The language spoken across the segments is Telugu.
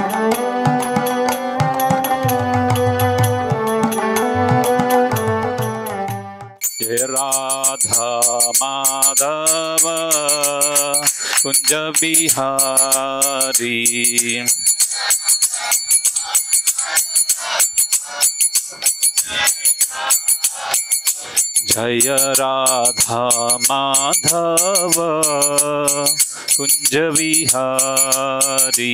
जय राधा माधव कुंज बिहारी जय राधा माधव कुंज बिहारी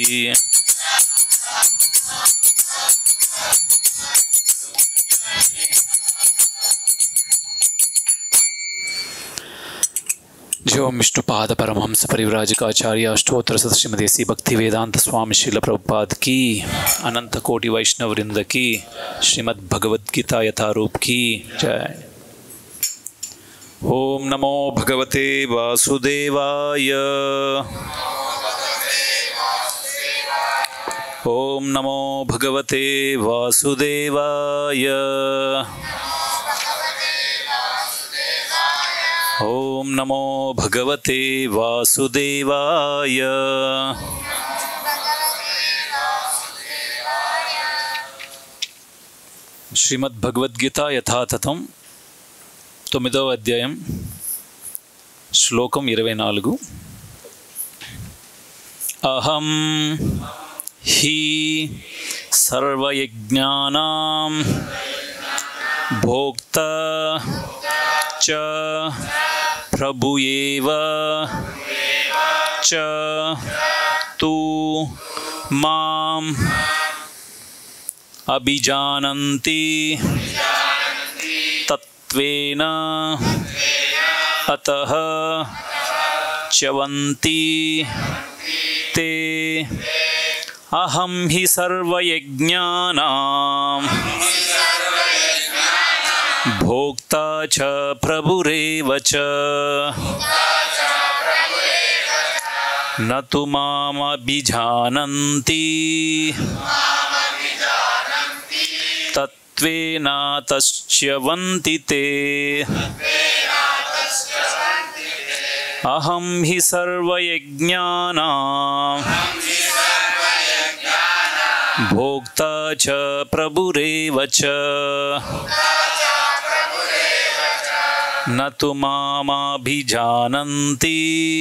जो विष्णु पाद परमहंस परिव्राजकाचार्य अष्टोत्तर सत श्रीमती सी भक्ति वेदांत स्वामी शिल प्रभुपाद की अनंत कोटि वैष्णव वृंद की श्रीमद् भगवद गीता यथारूप की जय ओम नमो भगवते वासुदेवाय ओम नमो भगवते वासुदेवाय ओम नमो भगवते वासुदेवाय శ్రీమద్ భగవద్గీత యథాతథం తొమ్మిదవ అధ్యాయం శ్లోకం ఇరవై నాలుగు అహం హి సర్వయజ్ఞానాం భోక్త చ ప్రభు ఏవ చ తు మాం అభిజానంతి తత్వేన అతః చ్యవంతి తే అహం హి సర్వయజ్ఞానాం భోక్తా చ ప్రభురేవ చ न तु मामभिजानन्ति तत्त्वेनातश्च्यवन्ति ते अहं हि सर्वयज्ञानां भोक्ता च प्रभुरेव च न तु मामभिजानन्ति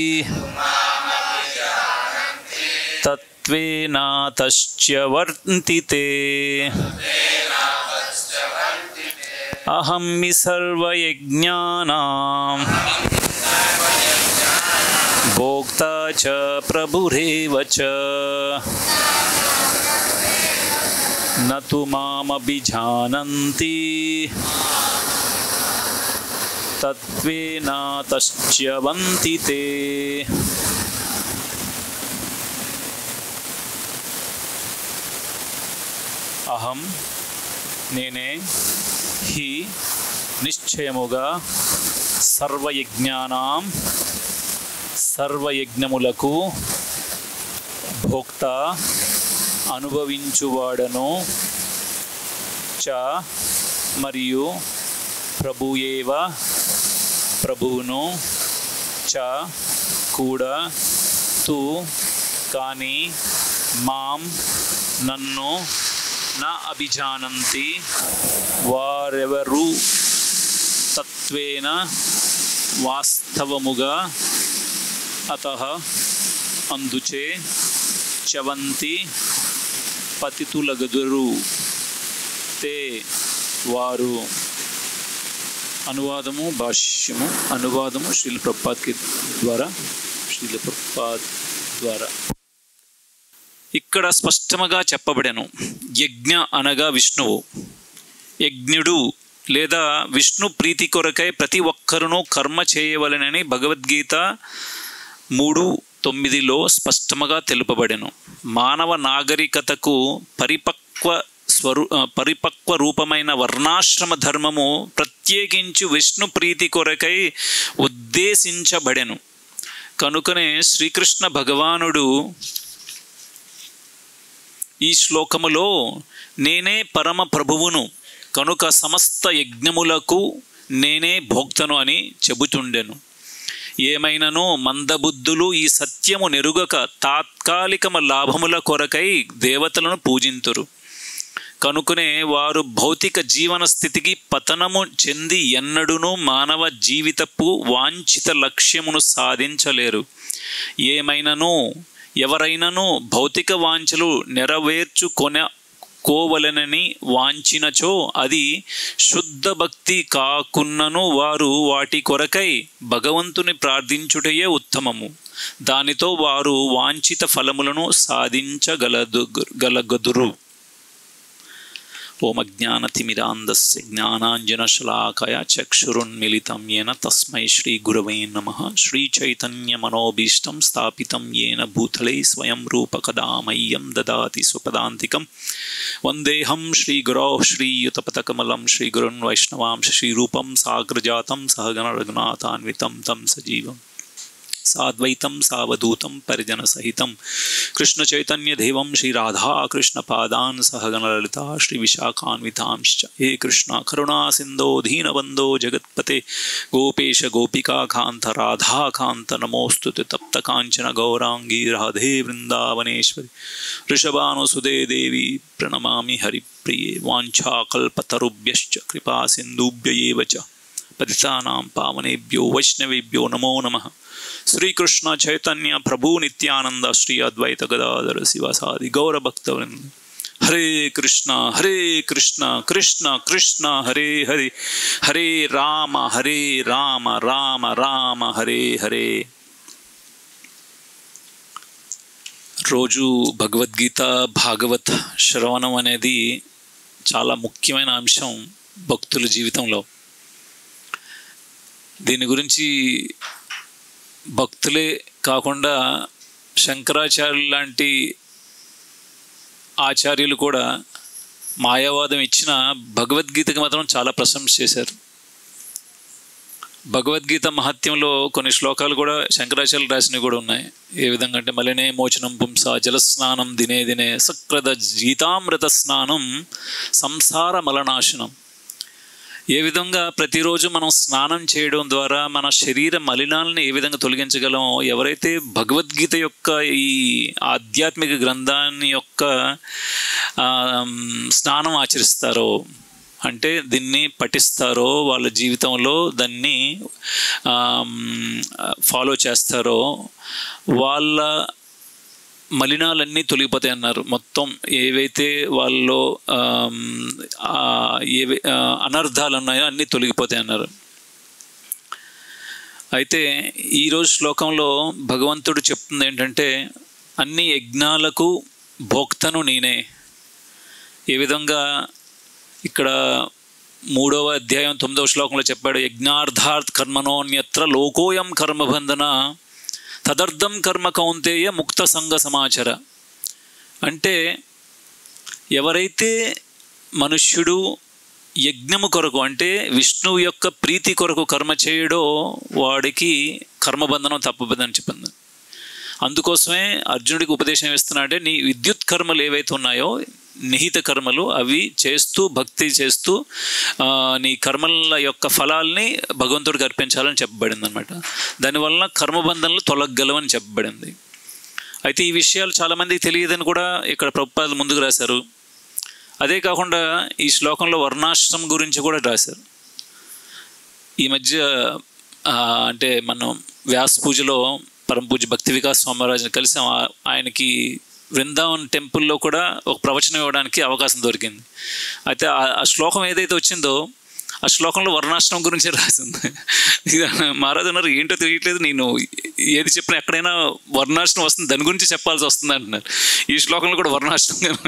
तत्त्वेनातश्च्यवर्ति ते अहं हि सर्वयज्ञानां भोक्ता च प्रभुरेव च न तु मामभिजानन्ति तत्त्वेनातश्च्यवन्ति ते అహం నేనే హి నిశ్చయముగా సర్వయజ్ఞానాం సర్వయజ్ఞములకు భోక్త అనుభవించువాడను చ మరియు ప్రభుయేవ ప్రభువును చ కూడా తు కానీ మాం నన్ను నా అభిజానంతి వారెవరు తత్వేన వాస్తవముగా అత అందుచే చవంతి పతితులగదురు తే వారు అనువాదము భాష్యము అనువాదము శ్రీల ప్రభుపాద్ ద్వారా శ్రీల ప్రభుపాద్ ద్వారా ఇక్కడ స్పష్టముగా చెప్పబడెను యజ్ఞ అనగా విష్ణువు యజ్ఞుడు లేదా విష్ణు ప్రీతి కొరకై ప్రతి ఒక్కరును కర్మ చేయవలనని భగవద్గీత మూడు తొమ్మిదిలో స్పష్టముగా తెలుపబడెను మానవ నాగరికతకు పరిపక్వ స్వరూ పరిపక్వ రూపమైన వర్ణాశ్రమ ధర్మము ప్రత్యేకించి విష్ణు ప్రీతి కొరకై ఉద్దేశించబడెను కనుకనే శ్రీకృష్ణ భగవానుడు ఈ శ్లోకములో నేనే పరమ ప్రభువును కనుక సమస్త యజ్ఞములకు నేనే భోక్తను అని చెబుతుండెను ఏమైనను మందబుద్ధులు ఈ సత్యము నెరుగక తాత్కాలికమ లాభముల కొరకై దేవతలను పూజింతురు కనుకనే వారు భౌతిక జీవన స్థితికి పతనము చెంది ఎన్నడూనూ మానవ జీవితపు వాంఛిత లక్ష్యమును సాధించలేరు ఏమైనను ఎవరైనను భౌతిక వాంఛలు నెరవేర్చుకొన కోవలనని వాంచినచో అది శుద్ధ భక్తి కాకున్నను వారు వాటి కొరకై భగవంతుని ప్రార్థించుటయే ఉత్తమము దానితో వారు వాంఛిత ఫలములను సాధించగలదు గలగదురు ఓమజ్ఞానతిమిరాంధస్య జ్ఞానాంజనశలాకయ చక్షురున్మిలితం येन తస్మై శ్రీగురవే నమ శ్రీచైతన్యమనోభీష్టం స్థాపితం येन భూతలే స్వయం రూపకదా మह्यं దదాతి స్వపదాంతికం వందేహం శ్రీగురో శ్రీయుతపతకమలం శ్రీగురున్ వైష్ణవాంశ శ్రీరూపం సాగ్రజాతం సహగణ రఘునాథాన్వితం తం సజీవం సాద్వైతం సావధూతం పరిజన సహితం కృష్ణ చైతన్య దేవం శ్రీ రాధా కృష్ణ పాదాన్ సహగణ లలిత శ్రీ విశాఖాన్వితాంశ్చ హే కృష్ణ కరుణా సింధో దీనబంధో జగత్పతే గోపేశ గోపికా కాంత రాధా కాంత నమోస్తు తప్త కాంచన గౌరాంగీ రాధే వృందావనేశ్వరి వృషభానుసుదే దేవి ప్రణమామి హరిప్రియే వాంఛాకల్పతరుభ్యశ్చ కృపా సింధుభ్య ఏవ చ పతితానాం పావనేభ్యో వైష్ణవేభ్యో నమో నమః శ్రీకృష్ణ చైతన్య ప్రభు నిత్యానంద శ్రీ అద్వైత గదాధర శివసాది గౌర భక్తవృంద హరే కృష్ణ హరే కృష్ణ కృష్ణ కృష్ణ హరే హరే హరే రామ హరే రామ రామ రామ హరే హరే రోజు భగవద్గీత భాగవత్ శ్రవణం అనేది చాలా ముఖ్యమైన అంశం భక్తుల జీవితంలో దీని గురించి భక్తులే కాకుండా శంకరాచార్యులు లాంటి ఆచార్యులు కూడా మాయావాదం ఇచ్చిన భగవద్గీతకి మాత్రం చాలా ప్రశంస చేశారు భగవద్గీత మహత్యంలో కొన్ని శ్లోకాలు కూడా శంకరాచార్యులు రాసినవి కూడా ఉన్నాయి ఏ విధంగా అంటే మలినే మోచనం పుంస జలస్నానం దినే దినే సక్రద గీతామృత స్నానం సంసార మలనాశనం ఏ విధంగా ప్రతిరోజు మనం స్నానం చేయడం ద్వారా మన శరీర మలినాలను ఏ విధంగా తొలగించగలమో ఎవరైతే భగవద్గీత యొక్క ఈ ఆధ్యాత్మిక గ్రంథాన్ని యొక్క స్నానం ఆచరిస్తారో అంటే దీన్ని పఠిస్తారో వాళ్ళ జీవితంలో దాన్ని ఫాలో చేస్తారో వాళ్ళ మలినాలన్నీ తొలగిపోతాయి అన్నారు మొత్తం ఏవైతే వాళ్ళలో ఏవై అనర్థాలు ఉన్నాయో అన్నీ తొలగిపోతాయి అన్నారు అయితే ఈరోజు శ్లోకంలో భగవంతుడు చెప్తుంది ఏంటంటే అన్ని యజ్ఞాలకు భోక్తను నేనే ఏ విధంగా ఇక్కడ మూడవ అధ్యాయం తొమ్మిదవ శ్లోకంలో చెప్పాడు యజ్ఞార్థార్థ్ కర్మణోన్యత్ర లోకోయం కర్మబంధన తదర్థం కర్మ కౌంతేయ ముక్త సంఘ సమాచార అంటే ఎవరైతే మనుష్యుడు యజ్ఞము కొరకు అంటే విష్ణువు యొక్క ప్రీతి కొరకు కర్మ చేయడో వాడికి కర్మబంధనం తప్పబద్దని చెప్పింది అందుకోసమే అర్జునుడికి ఉపదేశం ఇస్తున్నాడంటే నీ విద్యుత్ కర్మలు ఏవైతే ఉన్నాయో నిహిత కర్మలు అవి చేస్తూ భక్తి చేస్తూ నీ కర్మల యొక్క ఫలాల్ని భగవంతుడికి అర్పించాలని చెప్పబడింది అనమాట దానివల్ల కర్మబంధనలు తొలగలవని చెప్పబడింది అయితే ఈ విషయాలు చాలామందికి తెలియదని కూడా ఇక్కడ ప్రభుపాదులు ముందుకు రాశారు అదే కాకుండా ఈ శ్లోకంలో వర్ణాశ్రమం గురించి కూడా రాశారు ఈ మధ్య అంటే మనం వ్యాస పూజలో పరమ పూజ భక్తి వికాస్ స్వామిరాజుని కలిసి ఆయనకి వృందావన్ టెంపుల్లో కూడా ఒక ప్రవచనం ఇవ్వడానికి అవకాశం దొరికింది అయితే ఆ శ్లోకం ఏదైతే వచ్చిందో ఆ శ్లోకంలో వర్ణాశ్రమం గురించి రాసింది మహారాజు అన్నారు ఏంటో తెలియట్లేదు నేను ఏది చెప్పినా ఎక్కడైనా వర్ణాశ్రమం వస్తుంది దాని గురించి చెప్పాల్సి వస్తుంది అంటున్నారు ఈ శ్లోకంలో కూడా వర్ణాశ్రమం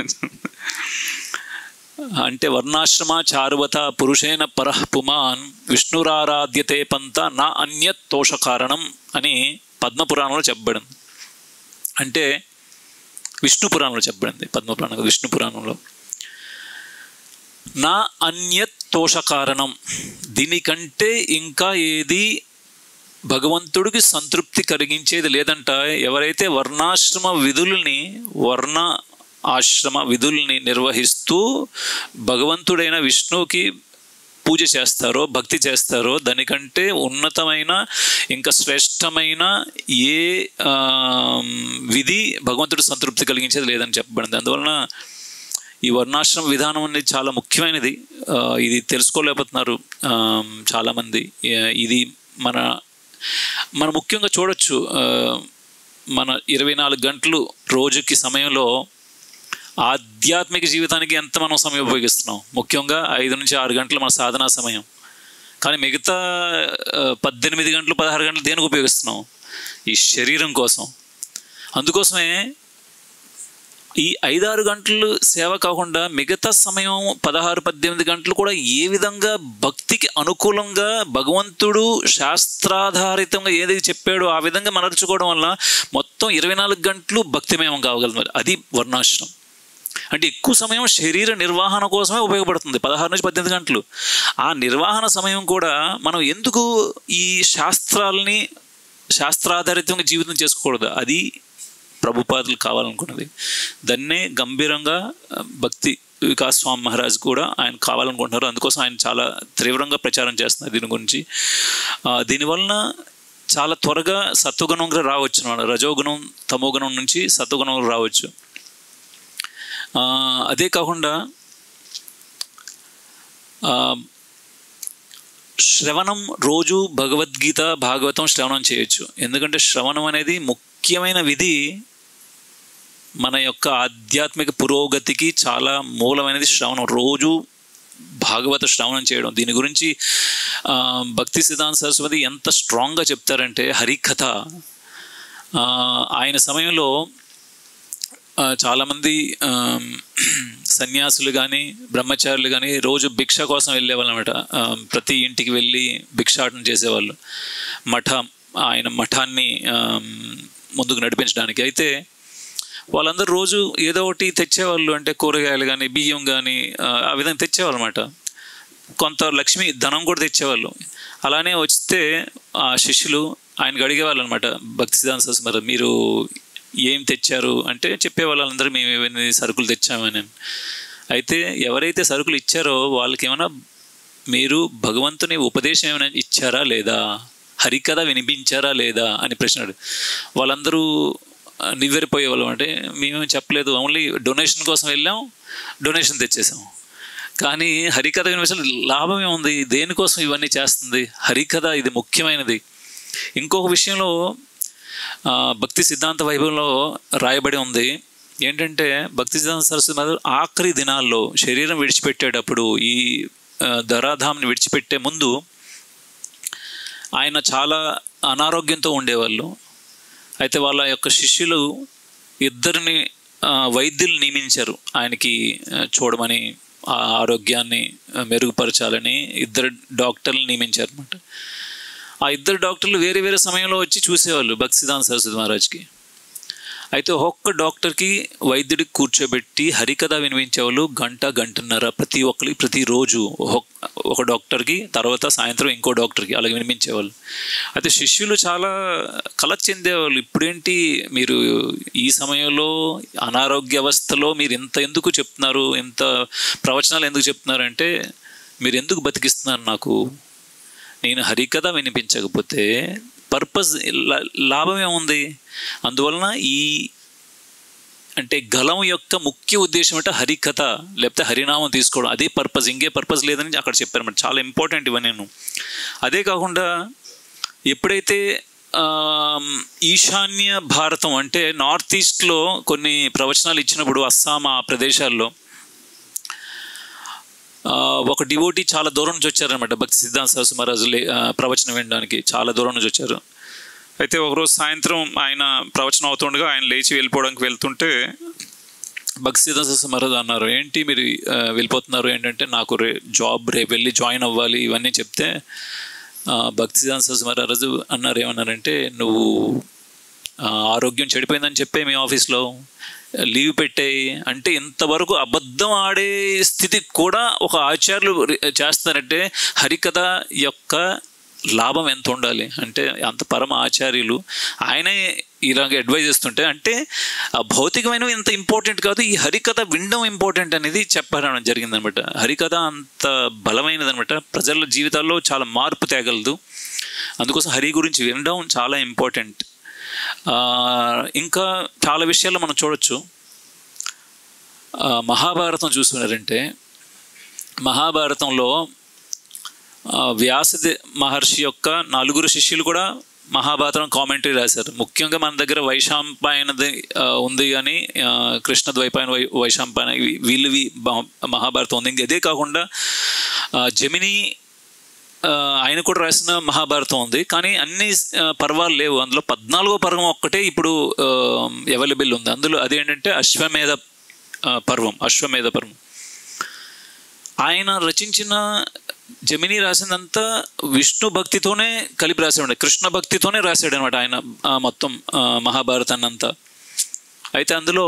అంటే వర్ణాశ్రమ చారువత పురుషేణ పరః పుమాన్ విష్ణురారాధ్యతే పంత నా అన్యత్ తోష కారణం అని పద్మపురాణంలో చెప్పబడింది అంటే విష్ణు పురాణంలో చెప్పబడింది పద్మపురాణం విష్ణు పురాణంలో నా అన్యత్ తోష కారణం దీనికంటే ఇంకా ఏది భగవంతుడికి సంతృప్తి కలిగించేది లేదంట ఎవరైతే వర్ణాశ్రమ విధుల్ని వర్ణ ఆశ్రమ విధుల్ని నిర్వహిస్తూ భగవంతుడైన విష్ణువుకి పూజ చేస్తారో భక్తి చేస్తారో దానికంటే ఉన్నతమైన ఇంకా శ్రేష్టమైన ఏ ఆ, విధి భగవంతుడు సంతృప్తి కలిగించేది లేదని చెప్పబడింది అందువలన ఈ వర్ణాశ్రమ విధానం అనేది చాలా ముఖ్యమైనది ఆ, ఇది తెలుసుకోలేకపోతున్నారు ఆ, చాలామంది ఆ, ఇది మన మనం ముఖ్యంగా చూడొచ్చు ఆ, మన ఇరవై నాలుగు గంటలు రోజుకి సమయంలో ఆధ్యాత్మిక జీవితానికి ఎంత మనం సమయం ఉపయోగిస్తున్నాం ముఖ్యంగా ఐదు నుంచి ఆరు గంటలు మన సాధనా సమయం కానీ మిగతా ఆ, పద్దెనిమిది గంటలు పదహారు గంటలు దేనికి ఉపయోగిస్తున్నాం ఈ శరీరం కోసం అందుకోసమే ఈ ఐదారు గంటలు సేవ కాకుండా మిగతా సమయం పదహారు పద్దెనిమిది గంటలు కూడా ఏ విధంగా భక్తికి అనుకూలంగా భగవంతుడు శాస్త్రాధారితంగా ఏదైతే చెప్పాడో ఆ విధంగా మనర్చుకోవడం వల్ల మొత్తం ఇరవై నాలుగు గంటలు భక్తిమయం కాగలుగుతుంది అది వర్ణాశ్రమం అంటే ఎక్కువ సమయం శరీర నిర్వహణ కోసమే ఉపయోగపడుతుంది పదహారు నుంచి పద్దెనిమిది గంటలు ఆ నిర్వహణ సమయం కూడా మనం ఎందుకు ఈ శాస్త్రాలని శాస్త్రాధారితంగా జీవితం చేసుకోకూడదు అది ప్రభుపాదులు కావాలనుకున్నది దాన్నే గంభీరంగా ఆ, భక్తి వికాస్ స్వామి మహారాజ్ కూడా ఆయన కావాలనుకుంటున్నారు అందుకోసం ఆయన చాలా తీవ్రంగా ప్రచారం చేస్తున్నారు దీని గురించి ఆ, దీనివలన చాలా త్వరగా సత్వగుణంగా రావచ్చు అన్నమాట రజోగుణం తమోగుణం నుంచి సత్వగుణం రావచ్చు ఆ, అదే కాకుండా ఆ, శ్రవణం రోజు భగవద్గీత భాగవతం శ్రవణం చేయొచ్చు ఎందుకంటే శ్రవణం అనేది ముఖ్యమైన విధి మన యొక్క ఆధ్యాత్మిక పురోగతికి చాలా మూలమైనది శ్రవణం రోజు భాగవత శ్రవణం చేయడం దీని గురించి ఆ, భక్తి సిద్ధాంత సరస్వతి ఎంత స్ట్రాంగ్గా చెప్తారంటే హరికథ ఆ, ఆయన సమయంలో ఆ, చాలామంది ఆమ్, సన్యాసులు కానీ బ్రహ్మచారులు కానీ రోజు భిక్ష కోసం వెళ్ళేవాళ్ళు అనమాట ప్రతి ఇంటికి వెళ్ళి భిక్షాటన చేసేవాళ్ళు మఠం ఆయన మఠాన్ని ఆమ్, ముందుకు నడిపించడానికి అయితే వాళ్ళందరూ రోజు ఏదో ఒకటి తెచ్చేవాళ్ళు అంటే కూరగాయలు కానీ బియ్యం కానీ ఆ, ఆ విధంగా తెచ్చేవాళ్ళు అనమాట కొంత లక్ష్మి ధనం కూడా తెచ్చేవాళ్ళు అలానే వస్తే ఆ శిష్యులు ఆయనకు అడిగేవాళ్ళు అనమాట భక్తి సిద్ధాంత సరస్వతి మీరు ఏం తెచ్చారు అంటే చెప్పేవాళ్ళు అందరూ మేము ఇవన్నీ సరుకులు తెచ్చామని అయితే ఎవరైతే సరుకులు ఇచ్చారో వాళ్ళకి ఏమైనా మీరు భగవంతుని ఉపదేశం ఏమైనా ఇచ్చారా లేదా హరికథ వినిపించారా లేదా అని ప్రశ్న అడిగారు. వాళ్ళందరూ ఆ, నివ్వెరపోయేవాళ్ళం అంటే మేమేం చెప్పలేదు ఓన్లీ డొనేషన్ కోసం వెళ్ళాం డొనేషన్ తెచ్చేసాం కానీ హరికథ వినిపించిన లాభం ఏముంది దేనికోసం ఇవన్నీ చేస్తుంది హరికథ ఇది ముఖ్యమైనది ఇంకొక విషయంలో ఆ, భక్తి సిద్ధాంత వైభవంలో రాయబడి ఉంది ఏంటంటే భక్తి సిద్ధాంత సరస్వతి మాత ఆఖరి దినాల్లో శరీరం విడిచిపెట్టేటప్పుడు ఈ ఆ, ధరాధాంని విడిచిపెట్టే ముందు ఆయన చాలా అనారోగ్యంతో ఉండేవాళ్ళు అయితే వాళ్ళ యొక్క శిష్యులు ఇద్దరిని ఆ, వైద్యులు నియమించారు ఆయనకి ఆ, చూడమని ఆ ఆరోగ్యాన్ని ఆ, మెరుగుపరచాలని ఇద్దరు డాక్టర్లు నియమించారు అనమాట ఆ ఇద్దరు డాక్టర్లు వేరే వేరే సమయంలో వచ్చి చూసేవాళ్ళు భక్తి సిద్ధాంత సరస్వతి మహారాజ్కి అయితే ఒక్కొక్క డాక్టర్కి వైద్యుడికి కూర్చోబెట్టి హరికథ వినిపించేవాళ్ళు గంట గంటన్నర ప్రతి ఒక్కరికి ప్రతిరోజు ఒక్కొక్క- ఒక డాక్టర్కి తర్వాత సాయంత్రం ఇంకో డాక్టర్కి అలాగే వినిపించేవాళ్ళు అయితే శిష్యులు చాలా కలత చెందేవాళ్ళు ఇప్పుడేంటి మీరు ఈ సమయంలో అనారోగ్య అవస్థలో మీరు ఇంత ఎందుకు చెప్తున్నారు ఇంత ప్రవచనాలు ఎందుకు చెప్తున్నారు అంటే మీరు ఎందుకు బతికిస్తున్నారు నాకు నేను హరికథ వినిపించకపోతే పర్పస్ లాభం ఏముంది అందువలన ఈ అంటే గలం యొక్క ముఖ్య ఉద్దేశం అంటే హరికథ లేకపోతే హరినామం తీసుకోవడం అదే పర్పస్ ఇంకే పర్పస్ లేదని అక్కడ చెప్పారు చాలా ఇంపార్టెంట్ ఇవన్నీ నేను అదే కాకుండా ఎప్పుడైతే ఆమ్, ఈశాన్య భారతం అంటే నార్త్ ఈస్ట్లో కొన్ని ప్రవచనాలు ఇచ్చినప్పుడు అస్సాం ఆ ప్రదేశాల్లో ఆ, ఒక డివోటీ చాలా దూరం నుంచి వచ్చారనమాట భక్తి సిద్ధాంత సరస్వతి మహారాజు లే- ఆ, ప్రవచనం వినడానికి చాలా దూరం నుంచి వచ్చారు అయితే ఒకరోజు సాయంత్రం ఆయన ప్రవచనం అవుతుండగా ఆయన లేచి వెళ్ళిపోవడానికి వెళ్తుంటే భక్తి సిద్ధాంత సరస్వతి మహారాజు అన్నారు ఏంటి మీరు ఆ, వెళ్ళిపోతున్నారు ఏంటంటే నాకు రే జాబ్ రేపు వెళ్ళి జాయిన్ అవ్వాలి ఇవన్నీ చెప్తే ఆ, భక్తి సిద్ధాంత సరస్వతి మహారాజు అన్నారు ఏమన్నారంటే నువ్వు ఆ, ఆరోగ్యం చెడిపోయిందని చెప్పే మీ ఆఫీస్లో లీవ్ పెట్టేయి అంటే ఇంతవరకు అబద్ధం ఆడే స్థితికి కూడా ఒక ఆచార్యులు రి- చేస్తారంటే హరికథ యొక్క లాభం ఎంత ఉండాలి అంటే అంత పరమ ఆచార్యులు ఆయనే ఇలాగ అడ్వైజ్ చేస్తుంటే అంటే ఆ భౌతికమైనవి ఇంత ఇంపార్టెంట్ కాదు ఈ హరికథ వినడం ఇంపార్టెంట్ అనేది చెప్పడం జరిగిందనమాట హరికథ అంత బలమైనదనమాట ప్రజల జీవితాల్లో చాలా మార్పు తేగలదు అందుకోసం హరి గురించి వినడం చాలా ఇంపార్టెంట్ ఇంకా చాలా విషయాల్లో మనం చూడొచ్చు ఆ, మహాభారతం చూసుకున్నారంటే మహాభారతంలో ఆ, వ్యాస మహర్షి యొక్క నలుగురు శిష్యులు కూడా మహాభారతం కామెంటరీ రాశారు ముఖ్యంగా మన దగ్గర వైశాంపాయనది ఆ, ఉంది అని ఆ, కృష్ణ ద్వైపాయన వై వైశాంపాయన వీ- వీళ్ళవి మహా- మహాభారతం ఉంది ఇంక అదే కాకుండా ఆ, జమిని ఆ, ఆయన కూడా రాసిన మహాభారతం ఉంది కానీ అన్ని ఆ, పర్వాలు లేవు అందులో పద్నాలుగో పర్వం ఒక్కటే ఇప్పుడు అవైలబుల్ ఉంది అందులో అదేంటంటే అశ్వమేధ ఆ, పర్వం అశ్వమేధ పర్వం ఆయన రచించిన జమిని రాసిందంతా విష్ణు భక్తితోనే కలిపి రాశాడు కృష్ణ భక్తితోనే రాశాడు అనమాట ఆయన ఆ, మొత్తం ఆ, మహాభారతాన్ని అంతా అయితే అందులో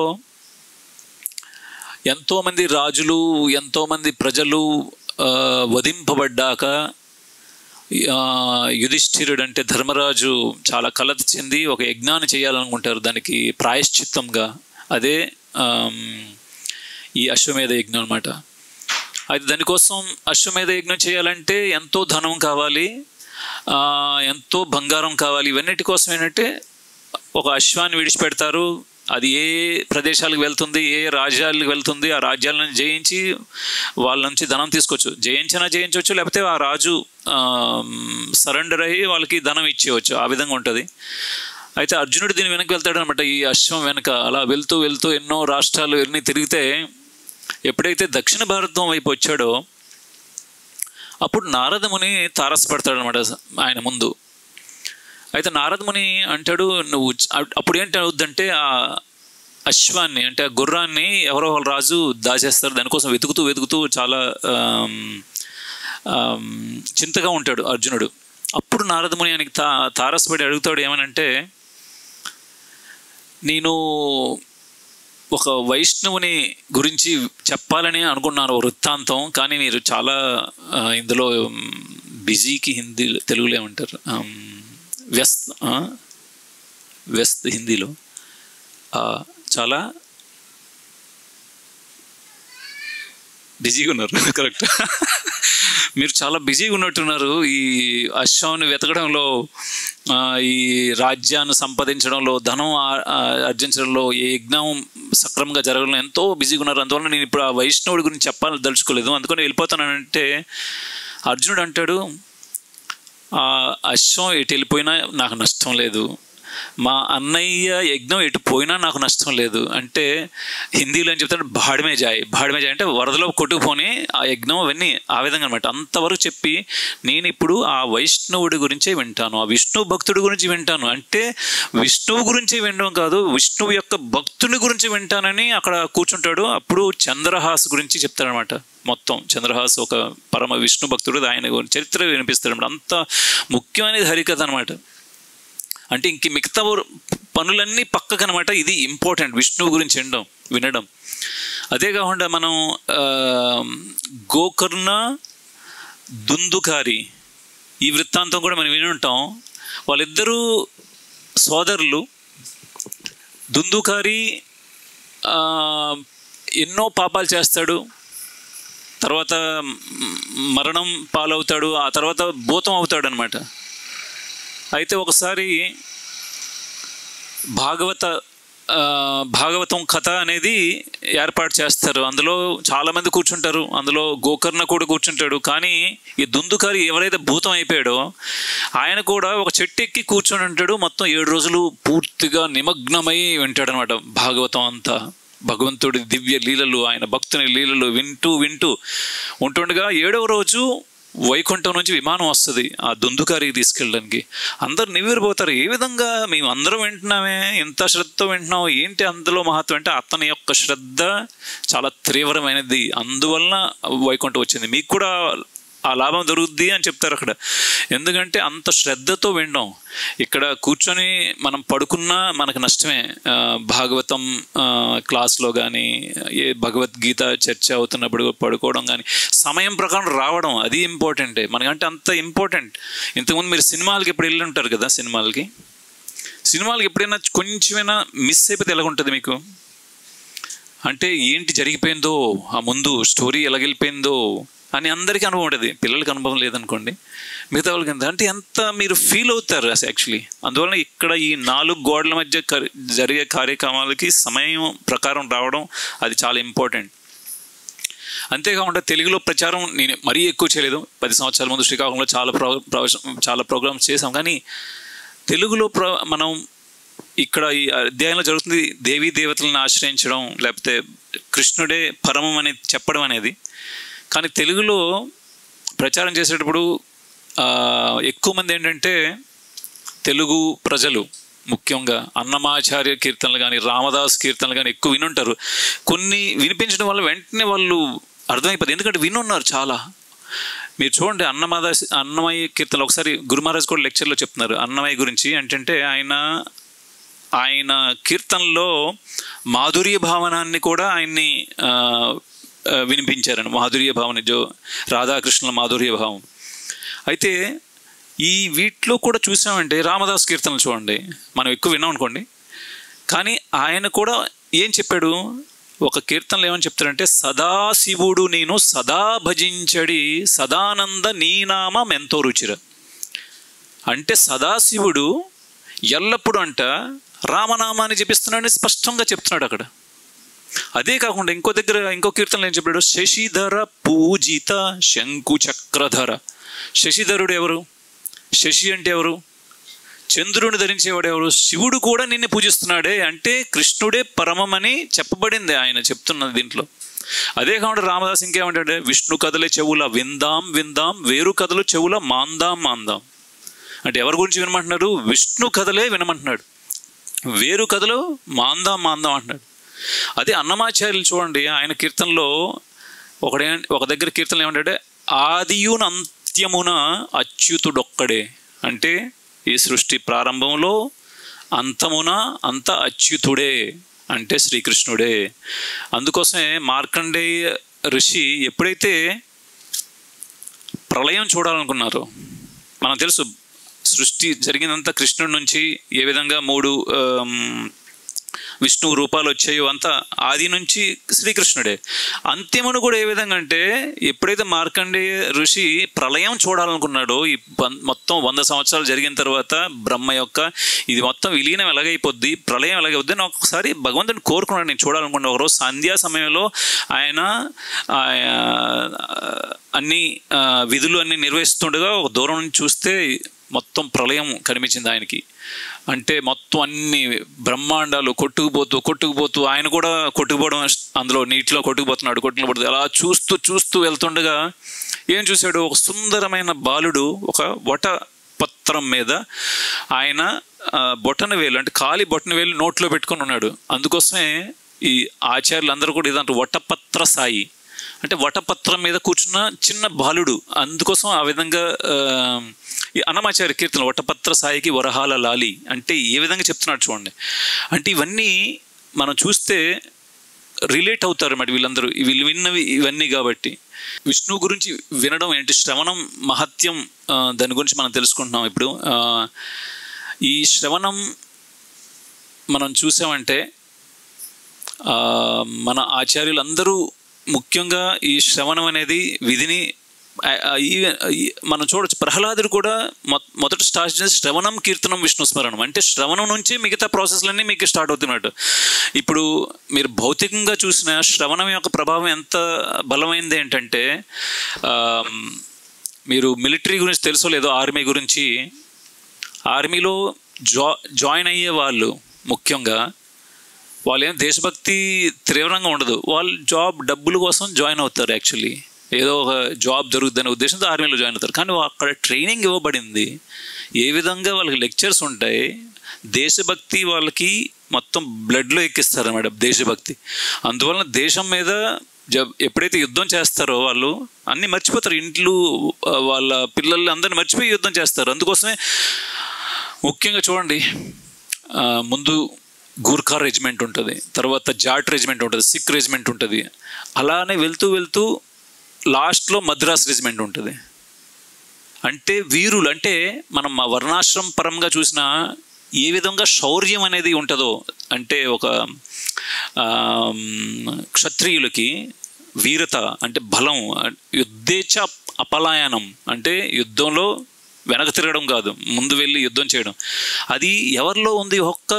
ఎంతోమంది రాజులు ఎంతోమంది ప్రజలు ఆ, వధింపబడ్డాక ఆ, యుధిష్ఠిరుడు అంటే ధర్మరాజు చాలా కలత చెంది ఒక యజ్ఞాన్ని చేయాలనుకుంటారు దానికి ప్రాయశ్చిత్తంగా అదే ఆమ్, ఈ అశ్వమేధ యజ్ఞం అనమాట అయితే దానికోసం అశ్వమేధ యజ్ఞం చేయాలంటే ఎంతో ధనం కావాలి ఆ, ఎంతో బంగారం కావాలి ఇవన్నిటి కోసం ఏంటంటే ఒక అశ్వాన్ని విడిచిపెడతారు అది ఏ ప్రదేశాలకు వెళ్తుంది ఏ రాజ్యాలకు వెళ్తుంది ఆ రాజ్యాలను జయించి వాళ్ళ నుంచి ధనం తీసుకోవచ్చు జయించినా జయించవచ్చు లేకపోతే ఆ రాజు సరెండర్ అయ్యి వాళ్ళకి ధనం ఇచ్చేయవచ్చు ఆ విధంగా ఉంటుంది అయితే అర్జునుడు దీని వెనక్కి వెళ్తాడు అనమాట ఈ అశ్వం వెనక అలా వెళ్తూ వెళ్తూ ఎన్నో రాష్ట్రాలు ఎన్ని తిరిగితే ఎప్పుడైతే దక్షిణ భారతం వైపు వచ్చాడో అప్పుడు నారదముని తారసపడతాడు అనమాట ఆయన ముందు అయితే నారదముని అంటాడు నువ్వు చ- అప్- అప్పుడు ఏంటి అవుద్దంటే ఆ అశ్వాన్ని అంటే ఆ గుర్రాన్ని ఎవరో వాళ్ళ రాజు దాచేస్తారు దానికోసం వెతుకుతూ వెతుకుతూ చాలా ఆమ్, ఆమ్, చింతగా ఉంటాడు అర్జునుడు అప్పుడు నారదముని ఆయనకి తా తారసపడి అడుగుతాడు ఏమనంటే నేను ఒక వైష్ణవుని గురించి చెప్పాలని అనుకున్నాను ఓ వృత్తాంతం కానీ మీరు చాలా ఆ, ఇందులో మ్, బిజీకి హిందీ తెలుగులో ఏమంటారు ఆమ్, వ్యస్త ఆ? వ్యస్త హిందీలో ఆ, చాలా బిజీగా ఉన్నారు కరెక్ట్ మీరు చాలా బిజీగా ఉన్నట్టున్నారు ఈ అశ్వాన్ని వెతకడంలో ఆ, ఈ రాజ్యాన్ని సంపాదించడంలో ధనం ఆ- ఆ ఆర్జించడంలో ఈ యజ్ఞం సక్రమంగా జరగడంలో ఎంతో బిజీగా ఉన్నారు అందువల్ల నేను ఇప్పుడు ఆ వైష్ణవుడి గురించి చెప్పాలని దలుచుకోలేదు అందుకని వెళ్ళిపోతానంటే అర్జునుడు అంటాడు ఆ అశ్వం ఎటు వెళ్ళిపోయినా నాకు నష్టం లేదు మా అన్నయ్య యజ్ఞం ఎటు పోయినా నాకు నష్టం లేదు అంటే హిందీలో ఏం చెప్తాడు బాడమే జాయ్ బాడమే జాయ్ అంటే వరదలో కొట్టుకుపోని ఆ యజ్ఞం అవన్నీ ఆ విధంగా అనమాట అంతవరకు చెప్పి నేను ఇప్పుడు ఆ వైష్ణవుడి గురించే వింటాను ఆ విష్ణు భక్తుడి గురించి వింటాను అంటే విష్ణువు గురించి వినడం కాదు విష్ణువు యొక్క భక్తుని గురించి వింటానని అక్కడ కూర్చుంటాడు అప్పుడు చంద్రహాస్ గురించి చెప్తాడనమాట మొత్తం చంద్రహాస్ ఒక పరమ విష్ణు భక్తుడు ఆయన గురించి చరిత్ర వినిపిస్తాడు అనమాట అంత ముఖ్యమైనది హరికథ అనమాట అంటే ఇంక మిగతా ఊరు- పనులన్నీ పక్కకు అనమాట ఇది ఇంపార్టెంట్ విష్ణువు గురించి వినడం వినడం అదే కాకుండా మనం ఆ, గోకర్ణ దుందుకారి ఈ వృత్తాంతం కూడా మనం విని ఉంటాం వాళ్ళిద్దరూ సోదరులు దుందుకారి ఆ, ఎన్నో పాపాలు చేస్తాడు తర్వాత మ్, మరణం పాలవుతాడు ఆ తర్వాత భూతం అవుతాడు అనమాట అయితే ఒకసారి భాగవత ఆ, భాగవతం కథ అనేది ఏర్పాటు చేస్తారు అందులో చాలామంది కూర్చుంటారు అందులో గోకర్ణ కూడా కూర్చుంటాడు కానీ ఈ దుందుకారి ఎవరైతే భూతం అయిపోయాడో ఆయన కూడా ఒక చెట్టు ఎక్కి కూర్చొని ఉంటాడు మొత్తం ఏడు రోజులు పూర్తిగా నిమగ్నమై వింటాడు అనమాట భాగవతం అంతా భగవంతుడి దివ్య లీలలు ఆయన భక్తుని లీలలు వింటూ వింటూ ఉంటుండగా ఏడవ రోజు వైకుంఠం నుంచి విమానం వస్తుంది ఆ దుందుకారికి తీసుకెళ్ళడానికి అందరు నివ్వెరపోతారు ఏ విధంగా మేము అందరం వింటున్నామే ఎంత శ్రద్ధతో వింటున్నాం ఏంటి అందులో మహత్వం అంటే అతని యొక్క శ్రద్ధ చాలా తీవ్రమైనది అందువలన వైకుంఠం వచ్చింది మీకు కూడా ఆ లాభం దొరుకుద్ది అని చెప్తారు అక్కడ ఎందుకంటే అంత శ్రద్ధతో వినడం ఇక్కడ కూర్చొని మనం పడుకున్నా మనకు నష్టమే ఆ, భాగవతం ఆ, క్లాస్లో కానీ ఏ భగవద్గీత చర్చ అవుతున్నప్పుడు పడుకోవడం కానీ సమయం ప్రకారం రావడం అది ఇంపార్టెంటే మనకంటే అంత ఇంపార్టెంట్ ఇంతకుముందు మీరు సినిమాలకి ఎప్పుడు వెళ్ళి ఉంటారు కదా సినిమాలకి సినిమాలకి ఎప్పుడైనా కొంచెమైనా మిస్ అయిపోతే ఎలాగుంటుంది మీకు అంటే ఏంటి జరిగిపోయిందో ఆ ముందు స్టోరీ ఎలా వెళ్ళిపోయిందో అని అందరికీ అనుభవం ఉంటుంది పిల్లలకి అనుభవం లేదనుకోండి మిగతా వాళ్ళకి ఎంత అంటే ఎంత మీరు ఫీల్ అవుతారు అసలు యాక్చువల్లీ అందువలన ఇక్కడ ఈ నాలుగు గోడల మధ్య కర్- జరిగే కార్యక్రమాలకి సమయం ప్రకారం రావడం అది చాలా ఇంపార్టెంట్ అంతేకాకుండా తెలుగులో ప్రచారం నేను మరీ ఎక్కువ చేయలేదు పది సంవత్సరాల ముందు శ్రీకాకుళంలో చాలా ప్రో ప్రవచ- చాలా ప్రోగ్రామ్స్ చేసాం కానీ తెలుగులో ప్ర మనం ఇక్కడ ఈ అధ్యాయంలో జరుగుతుంది దేవీ దేవతలను ఆశ్రయించడం లేకపోతే కృష్ణుడే పరమం అని చెప్పడం అనేది కానీ తెలుగులో ప్రచారం చేసేటప్పుడు ఆ, ఎక్కువ మంది ఏంటంటే తెలుగు ప్రజలు ముఖ్యంగా అన్నమాచార్య కీర్తనలు కానీ రామదాస్ కీర్తనలు కానీ ఎక్కువ వినుంటారు కొన్ని వినిపించడం వల్ల వెంటనే వాళ్ళు అర్థమైపోతుంది ఎందుకంటే వినున్నారు చాలా మీరు చూడండి అన్నమాదాస్ అన్నమయ్య కీర్తనలు ఒకసారి గురు మహారాజ్ కూడా లెక్చర్లో చెప్తున్నారు అన్నమయ్య గురించి ఏంటంటే ఆయన ఆయన కీర్తనలో మాధుర్య భావనాన్ని కూడా ఆయన్ని ఆ, ఆ, వినిపించారని మాధుర్య భావన జో రాధాకృష్ణుల మాధుర్య భావం అయితే ఈ వీటిలో కూడా చూసామంటే రామదాస్ కీర్తనలు చూడండి మనం ఎక్కువ విన్నాం అనుకోండి కానీ ఆయన కూడా ఏం చెప్పాడు ఒక కీర్తనలు ఏమని చెప్తాడంటే సదాశివుడు నేను సదా భజించడి సదానంద నీనామం ఎంతో రుచిర అంటే సదాశివుడు ఎల్లప్పుడూ అంట రామనామాన్ని జపిస్తున్నాడని స్పష్టంగా చెప్తున్నాడు అక్కడ అదే కాకుండా ఇంకో దగ్గర ఇంకో కీర్తనలు ఏం చెప్పాడు శశిధర పూజిత శంకు చక్రధర శశిధరుడు ఎవరు శశి అంటే ఎవరు చంద్రుని ధరించేవాడు ఎవరు శివుడు కూడా నిన్ను పూజిస్తున్నాడే అంటే కృష్ణుడే పరమమని చెప్పబడింది ఆయన చెప్తున్నది దీంట్లో అదే కాకుండా రామదాస్ ఇంకేమంటాడు విష్ణు కథలే చెవుల విందాం విందాం వేరు కథలు చెవుల మాందాం మాందాం అంటే ఎవరి గురించి వినమంటున్నారు విష్ణు కథలే వినమంటున్నాడు వేరు కథలు మాందాం మాందాం అంటున్నాడు అదే అన్నమాచార్యులు చూడండి ఆయన కీర్తనలో ఒకడే ఒక దగ్గర కీర్తనలు ఏమంటే ఆదియున అంత్యమున అచ్యుతుడొక్కడే అంటే ఈ సృష్టి ప్రారంభంలో అంతమున అంత అచ్యుతుడే అంటే శ్రీకృష్ణుడే అందుకోసమే మార్కండేయ ఋషి ఎప్పుడైతే ప్రళయం చూడాలనుకున్నారో మనం తెలుసు సృష్టి జరిగినంత కృష్ణుడి నుంచి ఏ విధంగా మూడు ఆమ్, విష్ణు రూపాలు వచ్చాయో అంతా ఆది నుంచి శ్రీకృష్ణుడే అంత్యమును కూడా ఏ విధంగా అంటే ఎప్పుడైతే మార్కండేయ ఋషి ప్రళయం చూడాలనుకున్నాడో ఈ బం- మొత్తం వంద సంవత్సరాలు జరిగిన తర్వాత బ్రహ్మ యొక్క ఇది మొత్తం విలీనం ఎలాగైపోద్ది ప్రళయం ఎలాగైపోద్ది అని ఒకసారి భగవంతుని కోరుకున్నాడు నేను చూడాలనుకున్నాను ఒకరోజు సంధ్యా సమయంలో ఆయన ఆ, అన్ని ఆ, విధులు అన్ని నిర్వహిస్తుండగా ఒక దూరం నుంచి చూస్తే మొత్తం ప్రళయం కనిపించింది ఆయనకి అంటే మొత్తం అన్ని బ్రహ్మాండాలు కొట్టుకుపోతూ కొట్టుకుపోతూ ఆయన కూడా కొట్టుకుపోవడం అందులో నీటిలో కొట్టుకుపోతున్నాడు కొట్టుకుపోతూ అలా చూస్తూ చూస్తూ వెళ్తుండగా ఏం చూశాడు ఒక సుందరమైన బాలుడు ఒక వట పత్రం మీద ఆయన ఆ, బొటన వేలు అంటే కాలి బొటన వేలు నోట్లో పెట్టుకొని ఉన్నాడు అందుకోసమే ఈ ఆచార్యులు అందరూ కూడా ఇదంటే వటపత్ర సాయి అంటే వటపత్రం మీద కూర్చున్న చిన్న బాలుడు అందుకోసం ఆ విధంగా ఆ, ఈ అన్నమాచార్య కీర్తన వటపత్ర సాయికి వరహాల లాలి అంటే ఏ విధంగా చెప్తున్నాడు చూడండి అంటే ఇవన్నీ మనం చూస్తే రిలేట్ అవుతారు మరి వీళ్ళందరూ వీళ్ళు విన్నవి ఇవన్నీ కాబట్టి విష్ణువు గురించి వినడం ఏంటి శ్రవణం మహత్యం ఆ, దాని గురించి మనం తెలుసుకుంటున్నాం ఇప్పుడు ఆ, ఈ శ్రవణం మనం చూసామంటే ఆ, మన ఆచార్యులందరూ ముఖ్యంగా ఈ శ్రవణం అనేది విధిని ఆ, ఆ, ఈ- ఈ- మనం చూడొచ్చు ప్రహ్లాదుడు కూడా మొ- మొదట స్టార్ట్ చేసి శ్రవణం కీర్తనం విష్ణు స్మరణం అంటే శ్రవణం నుంచి మిగతా ప్రాసెస్లన్నీ మీకు స్టార్ట్ అవుతున్నట్టు ఇప్పుడు మీరు భౌతికంగా చూసిన శ్రవణం యొక్క ప్రభావం ఎంత బలమైంది ఏంటంటే ఆ, మీరు మిలిటరీ గురించి తెలుసో లేదో ఆర్మీ గురించి ఆర్మీలో జా జాయిన్ అయ్యే వాళ్ళు ముఖ్యంగా వాళ్ళు ఏం దేశభక్తి తీవ్రంగా ఉండదు వాళ్ళు జాబ్ డబ్బుల కోసం జాయిన్ అవుతారు యాక్చువల్లీ ఏదో ఒక జాబ్ దొరుకుతుందనే ఉద్దేశంతో ఆర్మీలో జాయిన్ అవుతారు కానీ అక్కడ ట్రైనింగ్ ఇవ్వబడింది ఏ విధంగా వాళ్ళకి లెక్చర్స్ ఉంటాయి దేశభక్తి వాళ్ళకి మొత్తం బ్లడ్లో ఎక్కిస్తారు మేడం దేశభక్తి అందువలన దేశం మీద జబ్ ఎప్పుడైతే యుద్ధం చేస్తారో వాళ్ళు అన్నీ మర్చిపోతారు ఇంట్లో ఆ, వాళ్ళ పిల్లల్ని అందరిని మర్చిపోయి యుద్ధం చేస్తారు అందుకోసమే ముఖ్యంగా చూడండి ఆ, ముందు గూర్ఖా రెజిమెంట్ ఉంటుంది తర్వాత జాట్ రెజిమెంట్ ఉంటుంది సిక్ రెజిమెంట్ ఉంటుంది అలానే వెళ్తూ వెళ్తూ లాస్ట్లో మద్రాస్ రెజిమెంట్ ఉంటుంది అంటే వీరులు అంటే మనం మా వర్ణాశ్రమ పరంగా చూసిన ఏ విధంగా శౌర్యం అనేది ఉంటుందో అంటే ఒక ఆమ్, క్షత్రియులకి వీరత అంటే బలం యుద్ధేచ్ఛ అపలాయనం అంటే యుద్ధంలో వెనక తిరగడం కాదు ముందు వెళ్ళి యుద్ధం చేయడం అది ఎవరిలో ఉంది ఒక్క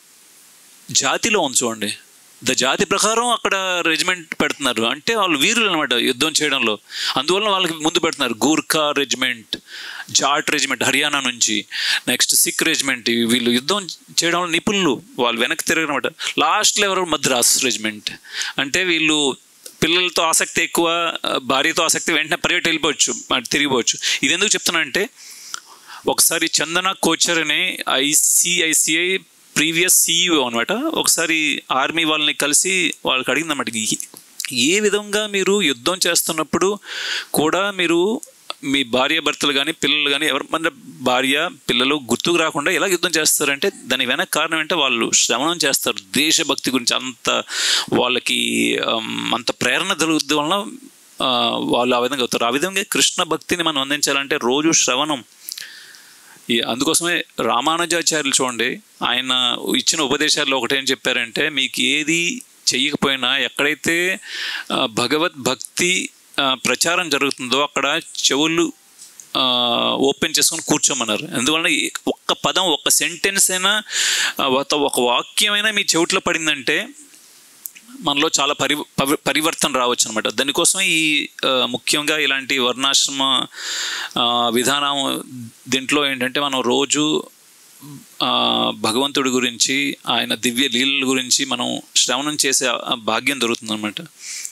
జాతిలో ఉంది చూడండి ద జాతి ప్రకారం అక్కడ రెజిమెంట్ పెడుతున్నారు అంటే వాళ్ళు వీరులు అనమాట యుద్ధం చేయడంలో అందువల్ల వాళ్ళకి ముందు పెడుతున్నారు గూర్ఖా రెజిమెంట్ జాట్ రెజిమెంట్ హర్యానా నుంచి నెక్స్ట్ సిక్ రెజిమెంట్ వీళ్ళు యుద్ధం చేయడంలో నిపుణులు వాళ్ళు వెనక్కి తిరగనమాట లాస్ట్లో ఎవరు మద్రాస్ రెజిమెంట్ అంటే వీళ్ళు పిల్లలతో ఆసక్తి ఎక్కువ ఆ, భార్యతో ఆసక్తి వెంటనే పరిగెట్టి వెళ్ళిపోవచ్చు అటు తిరిగిపోవచ్చు ఇది ఎందుకు చెప్తున్నానంటే ఒకసారి చందన కోచర్ అనే ఐసిఐసిఐ ప్రీవియస్ సీఈఓ అనమాట ఒకసారి ఆర్మీ వాళ్ళని కలిసి వాళ్ళకి అడిగిందన్నమాట ఈ- ఏ విధంగా మీరు యుద్ధం చేస్తున్నప్పుడు కూడా మీరు మీ భార్య భర్తలు కానీ పిల్లలు కానీ ఎవరి మన భార్య పిల్లలు గుర్తుకు రాకుండా ఎలా యుద్ధం చేస్తారంటే దాని వెనక కారణం అంటే వాళ్ళు శ్రవణం చేస్తారు దేశభక్తి గురించి అంత వాళ్ళకి ఆమ్, అంత ప్రేరణ దొరుకుతుంది వలన ఆ, వాళ్ళు ఆ విధంగా అవుతారు ఆ విధంగా కృష్ణ భక్తిని మనం అందించాలంటే రోజు శ్రవణం ఈ అందుకోసమే రామానుజాచార్యులు చూడండి ఆయన ఇచ్చిన ఉపదేశాల్లో ఒకటేం చెప్పారంటే మీకు ఏది చెయ్యకపోయినా ఎక్కడైతే ఆ, భగవద్భక్తి ఆ, ప్రచారం జరుగుతుందో అక్కడ చెవులు ఆ, ఓపెన్ చేసుకొని కూర్చోమన్నారు ఎందువలన ఈ- ఒక్క పదం ఒక్క సెంటెన్స్ అయినా ఆ, ఒక ఒక వాక్యమైనా మీ చెవిట్లో పడిందంటే మనలో చాలా పరి పవి- పరివర్తన రావచ్చు అనమాట దానికోసం ఈ ఆ, ముఖ్యంగా ఇలాంటి వర్ణాశ్రమ ఆ, విధానం దీంట్లో ఏంటంటే మనం రోజు ఆ, భగవంతుడి గురించి ఆయన దివ్య లీలల గురించి మనం శ్రవణం చేసే ఆ భాగ్యం దొరుకుతుంది అనమాట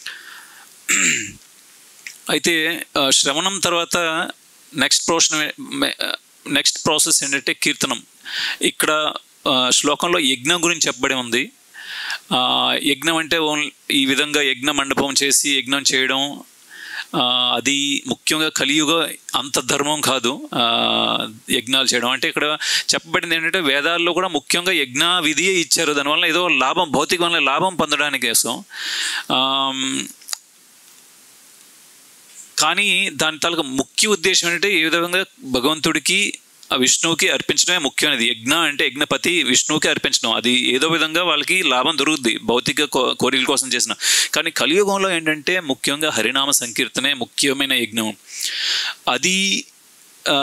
అయితే ఆ, శ్రవణం తర్వాత నెక్స్ట్ ప్రోషన్ నెక్స్ట్ ప్రాసెస్ ఏంటంటే కీర్తనం ఇక్కడ ఆ, శ్లోకంలో యజ్ఞం గురించి చెప్పబడి ఉంది ఆ, యజ్ఞం అంటే ఓన్లీ ఈ విధంగా యజ్ఞ మండపం చేసి యజ్ఞం చేయడం ఆ, అది ముఖ్యంగా కలియుగ అంత ధర్మం కాదు ఆ, యజ్ఞాలు చేయడం అంటే ఇక్కడ చెప్పబడింది ఏంటంటే వేదాల్లో కూడా ముఖ్యంగా యజ్ఞ విధియే ఇచ్చారు దానివల్ల ఏదో లాభం భౌతికమైన లాభం పొందడానికి కోసం ఆమ్, కానీ దాని తాలూకా ముఖ్య ఉద్దేశం ఏంటంటే ఏ విధంగా భగవంతుడికి ఆ విష్ణువుకి అర్పించడమే ముఖ్యమైనది యజ్ఞ అంటే యజ్ఞపతి విష్ణువుకి అర్పించడం అది ఏదో విధంగా వాళ్ళకి లాభం దొరుకుద్ది భౌతిక కో- కోరికల కోసం చేసిన కానీ కలియుగంలో ఏంటంటే ముఖ్యంగా హరినామ సంకీర్తనే ముఖ్యమైన యజ్ఞం అది ఆ,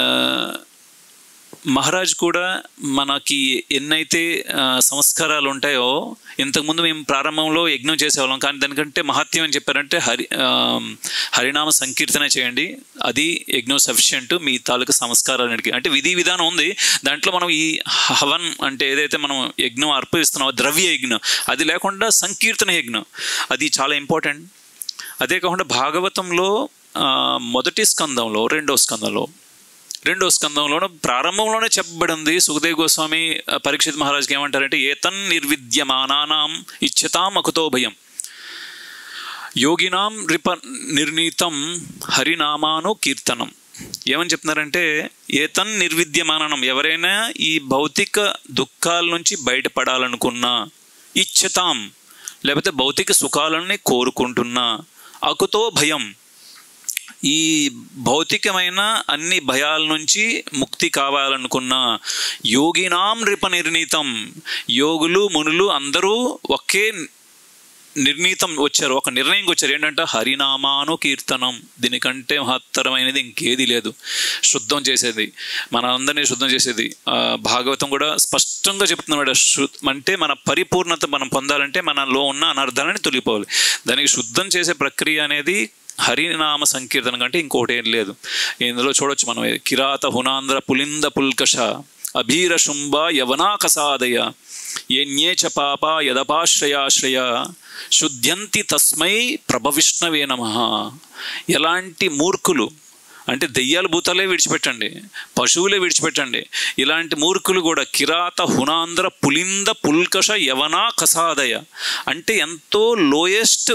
మహారాజ్ కూడా మనకి ఎన్నైతే ఆ, సంస్కారాలు ఉంటాయో ఇంతకుముందు మేము ప్రారంభంలో యజ్ఞం చేసేవాళ్ళం కానీ దానికంటే మహత్యం అని చెప్పారంటే హరి ఆ, హరినామ సంకీర్తన చేయండి అది యజ్ఞం సఫిషియంట్ మీ తాలూకు సంస్కారాలన్నిటికీ అంటే విధి విధానం ఉంది దాంట్లో మనం ఈ హవన్ అంటే ఏదైతే మనం యజ్ఞం అర్పిస్తున్నామో ద్రవ్య యజ్ఞం అది లేకుండా సంకీర్తన యజ్ఞం అది చాలా ఇంపార్టెంట్ అదే కాకుండా భాగవతంలో ఆ, మొదటి స్కందంలో రెండో స్కందంలో రెండో స్కందంలోనూ ప్రారంభంలోనే చెప్పబడింది సుఖదేవ్ గోస్వామి ఆ, పరీక్షిత్ మహారాజ్కి ఏమంటారంటే ఏతన్ నిర్విద్యమానానాం ఇచ్చతాం అకుతో భయం యోగినాం రిప నిర్నీతం హరినామాను కీర్తనం ఏమని చెప్తున్నారంటే ఏతన్ నిర్విద్యమానం ఎవరైనా ఈ భౌతిక దుఃఖాల నుంచి బయటపడాలనుకున్నా ఇచ్చతాం లేకపోతే భౌతిక సుఖాలని కోరుకుంటున్నా అకుతో భయం ఈ భౌతికమైన అన్ని భయాల నుంచి ముక్తి కావాలనుకున్న యోగినాం రిప నిర్ణీతం యోగులు మునులు అందరూ ఒకే నిర్ణీతం వచ్చారు ఒక నిర్ణయంకి వచ్చారు ఏంటంటే హరినామాను కీర్తనం దీనికంటే మహత్తరమైనది ఇంకేది లేదు శుద్ధం చేసేది మన అందరినీ శుద్ధం చేసేది ఆ, భాగవతం కూడా స్పష్టంగా చెప్తున్నాడు శు- అంటే మన పరిపూర్ణత మనం పొందాలంటే మనలో ఉన్న అనర్థాలని తొలిపోవాలి దానికి శుద్ధం చేసే ప్రక్రియ అనేది హరినామ సంకీర్తన కంటే ఇంకోటి ఏం లేదు ఇందులో చూడొచ్చు మనం కిరాత హునాంధ్ర పులింద పుల్కష అభీర శుంభ యవనాకసాదయ యన్యే చ పాప యదపాశ్రయాశ్రయ శుద్ధ్యంతి తస్మై ప్రభవిష్ణవే నమ ఎలాంటి మూర్ఖులు అంటే దెయ్యాల భూతాలే విడిచిపెట్టండి పశువులే విడిచిపెట్టండి ఇలాంటి మూర్ఖులు కూడా కిరాత హునాంధ్ర పులింద పుల్కష యవనా కసాదయ అంటే ఎంతో లోయెస్ట్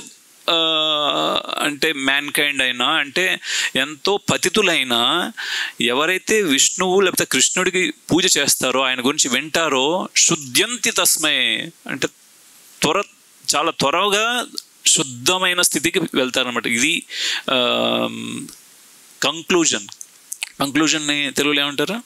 ఆ, అంటే మ్యాన్ కైండ్ అయినా అంటే ఎంతో పతితులైనా ఎవరైతే విష్ణువు లేకపోతే కృష్ణుడికి పూజ చేస్తారో ఆయన గురించి వింటారో శుద్ధ్యంతి తస్మై అంటే త్వర చాలా త్వరగా శుద్ధమైన స్థితికి వెళ్తారనమాట ఇది కంక్లూజన్ కంక్లూజన్ని తెలుగులో ఏమంటారు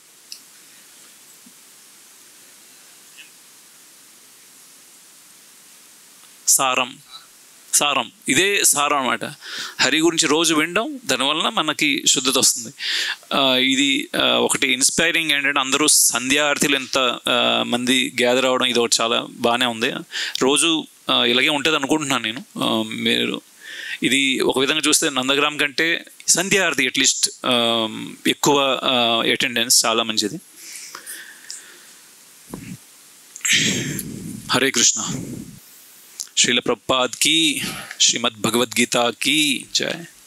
సారం సారం ఇదే సారం అనమాట హరి గురించి రోజు వినడం దానివల్ల మనకి శుద్ధత వస్తుంది ఆ, ఇది ఆ, ఒకటి ఇన్స్పైరింగ్ ఏంటంటే అందరూ సంధ్యార్థులు ఎంత ఆ, మంది గ్యాదర్ అవ్వడం ఇది ఒకటి చాలా బాగానే ఉంది రోజు ఆ, ఇలాగే ఉంటుంది అనుకుంటున్నాను నేను ఆ, మీరు ఇది ఒక విధంగా చూస్తే నందగ్రామ్ కంటే సంధ్యార్థి అట్లీస్ట్ ఎక్కువ అటెండెన్స్ చాలా మంచిది హరే కృష్ణ श्रील प्रभुपाद की श्रीमद् भगवद गीता की जय